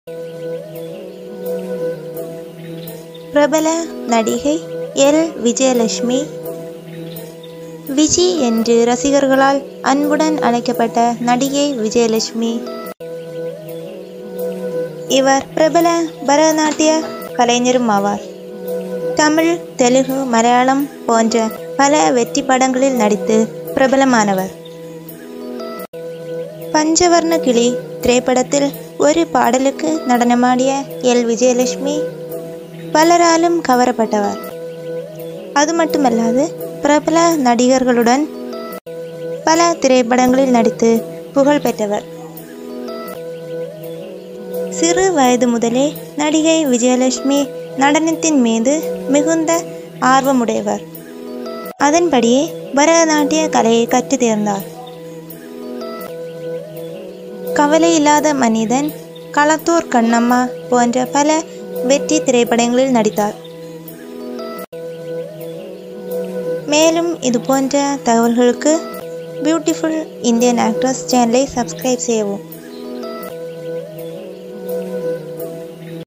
பிரபல நடிகை எல் விஜயலட்சுமி விஜி என்று ரசிகர்களால் அன்புடன் அழைக்கப்பட்ட நடிகை விஜயலட்சுமி இவர் பிரபல பரதநாட்டிய கலைஞரும் ஆவார் தமிழ் தெலுங்கு மலையாளம் போன்ற பல வெற்றி படங்களில் நடித்து பிரபலமானவர் பஞ்சவர்ண கிளி திரைப்படத்தில் ஒரு பாடலுக்கு நடனமாடிய எல் விஜயலட்சுமி பலராலும் கவரப்பட்டவர் அது மட்டுமல்லாது பிரபல நடிகர்களுடன் பல திரைப்படங்களில் நடித்து புகழ் பெற்றவர் சிறு வயது முதலே நடிகை விஜயலட்சுமி நடனத்தின் மீது மிகுந்த ஆர்வமுடையவர் அதன்படியே பரதநாட்டிய கலையை கற்றுத் தேர்ந்தார் கவலை இல்லாத மனிதன் களத்தூர் கண்ணம்மா போன்ற பல வெற்றி திரைப்படங்களில் நடித்தார் மேலும் இது போன்ற தகவல்களுக்கு பியூட்டிஃபுல் இந்தியன் ஆக்ட்ரஸ் சேனலை சப்ஸ்கிரைப் செய்யவும்